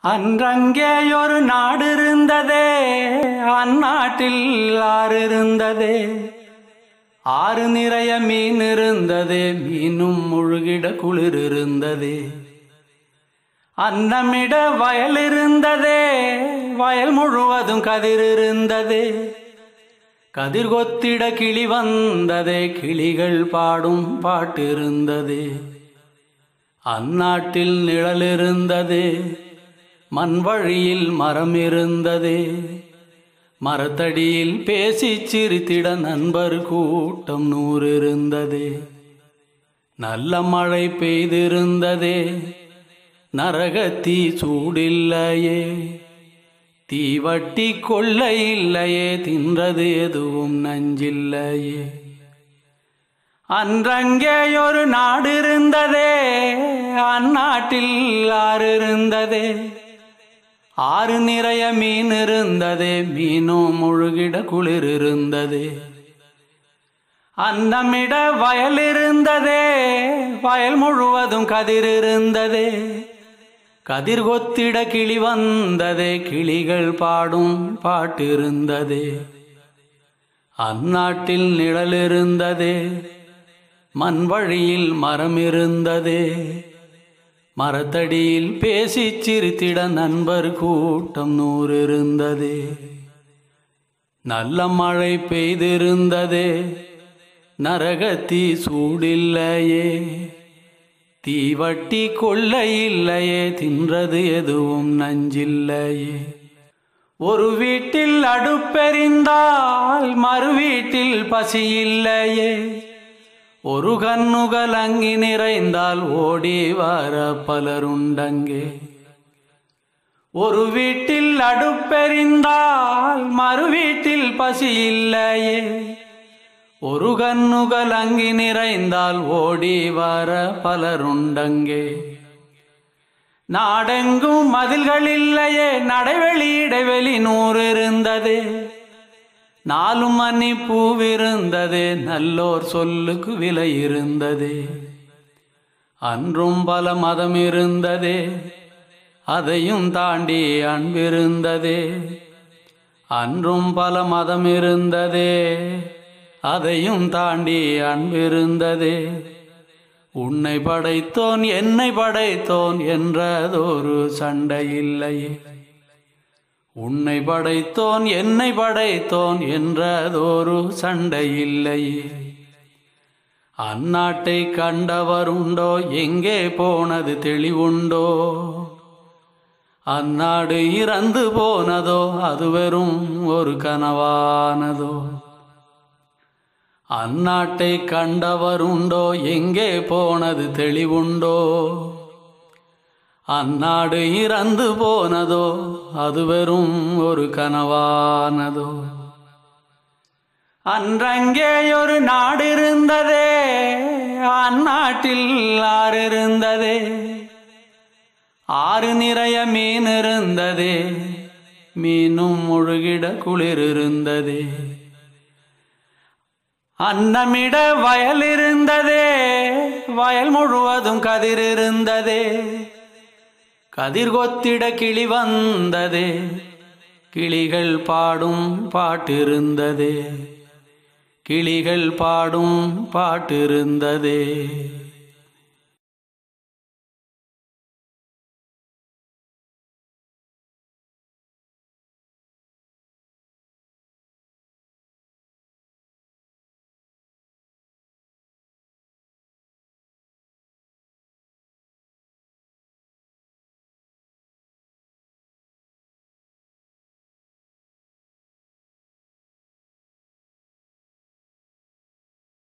அன்றங்கே ஒரு நாடு இருந்ததே அந்நாட்டில் ஆறு இருந்ததே ஆறு நிறைய மீன் இருந்ததே மீனும் முழுகிட குளிர் இருந்ததே அன்னமிட வயல் இருந்ததே வயல் முழுவதும் கதிர் இருந்ததே கதிர் கொத்திட கிளி வந்ததே கிளிகள் பாடும் பாட்டு இருந்ததே அந்நாட்டில் நிழல் இருந்ததே மண் வழியில் மரம் இருந்ததே மரத்தடியில் பேசிச் சிரித்திட நண்பர் கூட்டம் நூறு இருந்ததே நல்ல மழை பெய்திருந்ததே நரகத்தீ சூடில்லையே தீவட்டி கொள்ளை இல்லையே தின்றது எதுவும் நஞ்சில்லையே அன்றங்கே ஒரு நாடு இருந்ததே அந்நாட்டில் ஆறு இருந்ததே ஆறு நிறைய மீன் இருந்ததே மீனும் முழுகிட குளிர் இருந்ததே அன்னமிட வயல் இருந்ததே வயல் முழுவதும் கதிர் இருந்ததே கதிர் கொத்திட கிளி வந்ததே கிளிகள் பாடும் பாட்டு இருந்ததே அந்நாட்டில் நிழல் இருந்ததே மண் வழியில் மரம் இருந்ததே மரத்தடியில் பேசிச் சிரித்திட நண்பர் கூட்டம் நூறு இருந்ததே நல்ல மழை பெய்திருந்ததே நரகத்தீ சூடில்லையே தீவட்டி கொள்ளை இல்லையே தின்றது எதுவும் நஞ்சில்லையே ஒரு வீட்டில் அடுப்பெறிந்தால் மறு வீட்டில் பசி இல்லையே ஒரு கண்ணுகள் அங்கி நிறைந்தால் ஓடி வர பலருண்டங்கே ஒரு வீட்டில் அடுப்பெறிந்தால் மறு வீட்டில் பசி இல்லையே ஒரு கண்ணுகள் அங்கி நிறைந்தால் ஓடி வர பலருண்டங்கே நாடெங்கும் மதில்கள் இல்லையே நடைவெளி இடைவெளி நூறு இருந்ததே நாலும் மணி பூவிருந்ததே நல்லோர் சொல்லுக்கு விலை இருந்ததே அன்றும் பல மதம் இருந்ததே அதையும் தாண்டி அன்பிருந்ததே அன்றும் பல மதம் இருந்ததே அதையும் தாண்டி அன்பிருந்ததே உன்னை படைத்தோன் என்னை படைத்தோன் என்றதொரு சண்டை இல்லையே உன்னை படைத்தோன் என்னை படைத்தோன் என்றதொரு சண்டை இல்லையே அந்நாட்டை கண்டவருண்டோ எங்கே போனது தெளிவுண்டோ அந்நாடு இறந்து போனதோ அது வெறும் ஒரு கனவானதோ அந்நாட்டை கண்டவருண்டோ எங்கே போனது தெளிவுண்டோ அந்நாடு இறந்து போனதோ அது வெறும் ஒரு கனவானதோ அன்றங்கே ஒரு நாடு இருந்ததே அந்நாட்டில் ஆறு இருந்ததே ஆறு நிறைய மீன் இருந்ததே மீனும் முழுகிட குளிர் இருந்ததே அன்னமிட வயல் இருந்ததே வயல் முழுவதும் கதிர் இருந்ததே கதிர் கொத்திட கிளி வந்ததே கிளிகள் பாடும் பாட்டிருந்ததே கிளிகள் பாடும் பாட்டிருந்ததே